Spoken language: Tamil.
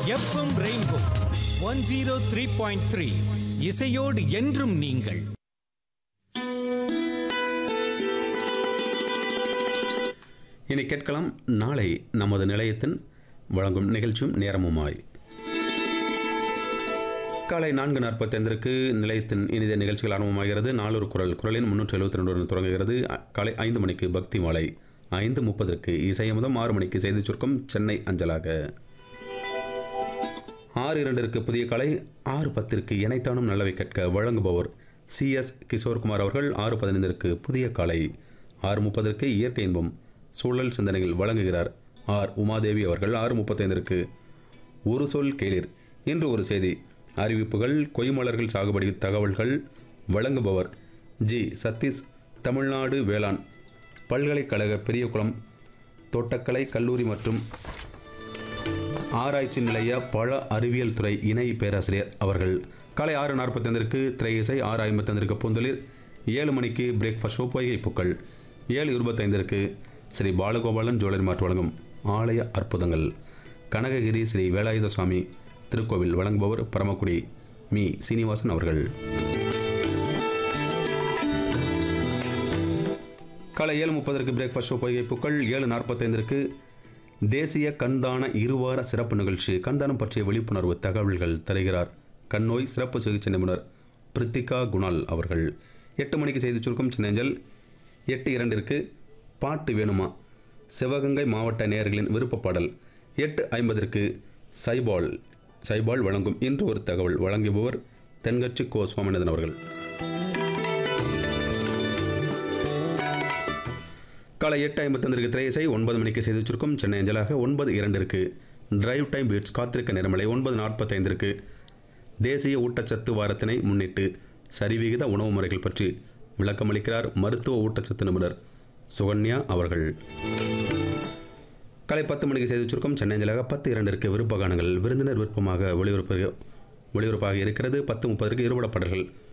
FM rainbow one zero three point three இசையோடு என்றும் நீங்கள் இனி கேட்கலாம் நாளை நமது நிலையத்தின் வழங்கும் நிகழ்ச்சியும் நேரமுமாய் காலை நான்கு நாற்பத்தைந்திற்கு நிலையத்தின் இனித நிகழ்ச்சிகள் ஆரம்பமாகிறது நாளொரு குரல் குரலின் முன்னூற்றி எழுபத்தி ரெண்டு தொடங்குகிறது அ- காலை ஐந்து மணிக்கு பக்தி மாலை ஐந்து முப்பதற்கு இசையமுதம் ஆறு மணிக்கு செய்திச் சுருக்கம் சென்னை அஞ்சலாக ஆறு இரண்டிற்கு புதிய காலை ஆறு பத்திற்கு இணைத்தானும் நல்லவை கேட்க வழங்குபவர் சி எஸ் கிஷோர்குமார் அவர்கள் ஆறு பதினைந்திற்கு புதிய காலை ஆறு முப்பதற்கு இயற்கை இன்பம் சூழல் சிந்தனைகள் வழங்குகிறார் ஆர் உமாதேவி அவர்கள் ஆறு முப்பத்தைந்திற்கு ஒரு சொல் கேளிர் இன்று ஒரு செய்தி அறிவிப்புகள் கொய்மலர்கள் சாகுபடி தகவல்கள் வழங்குபவர் ஜி சதீஷ் தமிழ்நாடு வேளாண் பல்கலைக்கழக பெரியகுளம் தோட்டக்கலை கல்லூரி மற்றும் ஆராய்ச்சி நிலைய பழ அறிவியல் துறை இணை பேராசிரியர் அவர்கள் காலை ஆறு நாற்பத்தைந்திற்கு திரை இசை ஆறு ஐம்பத்தைந்திற்கு பூந்தொழில் ஏழு மணிக்கு பிரேக்ஃபாஸ்ட் ஷோ பொய்கை பூக்கள் ஏழு இருபத்தைந்திற்கு ஸ்ரீ பாலகோபாலன் ஜுவல்லரி மார்ட் வழங்கும் ஆலய அற்புதங்கள் கனககிரி ஸ்ரீ வேலாயுத சுவாமி திருக்கோவில் வழங்குபவர் பரமக்குடி மீ சீனிவாசன் அவர்கள் காலை ஏழு முப்பதற்கு பிரேக்ஃபாஸ்ட் ஷோ பொய்கை பூக்கள் ஏழு நாற்பத்தைந்திற்கு தேசிய கண்தான இருவார சிறப்பு நிகழ்ச்சி கண்தானம் பற்றிய விழிப்புணர்வு தகவல்கள் தருகிறார் கண்ணோய் சிறப்பு சிகிச்சை நிபுணர் பிரித்திகா குணால் அவர்கள் எட்டு மணிக்கு செய்தி சுருக்கம் சின்னஞ்சல் எட்டு இரண்டிற்கு பாட்டு வேணுமா சிவகங்கை மாவட்ட நேயர்களின் விருப்ப பாடல் எட்டு ஐம்பதற்கு சைபால் சைபால் வழங்கும் இன்று ஒரு தகவல் வழங்குபவர் தென்கட்சி கோ சுவாமிநாதன் அவர்கள் காலை எட்டு ஐம்பத்தொன்றிற்கு திரையிசை ஒன்பது மணிக்கு செய்தி சுருக்கம் சென்னை அஞ்சலாக ஒன்பது இரண்டிற்கு டிரைவ் டைம் பீட்ஸ் காத்திருக்க நேரமலை ஒன்பது நாற்பத்தைந்திற்கு தேசிய ஊட்டச்சத்து வாரத்தினை முன்னிட்டு சரிவிகித உணவு முறைகள் பற்றி விளக்கமளிக்கிறார் மருத்துவ ஊட்டச்சத்து நிபுணர் சுகன்யா அவர்கள் காலை பத்து மணிக்கு செய்தி சுருக்கம் சென்னை அஞ்சலாக பத்து இரண்டிற்கு விருப்ப கானங்கள் விருந்தினர் விருப்பமாக ஒளிபரப்பு ஒளிபரப்பாக இருக்கிறது பத்து முப்பதற்கு இருபட பாடல்கள்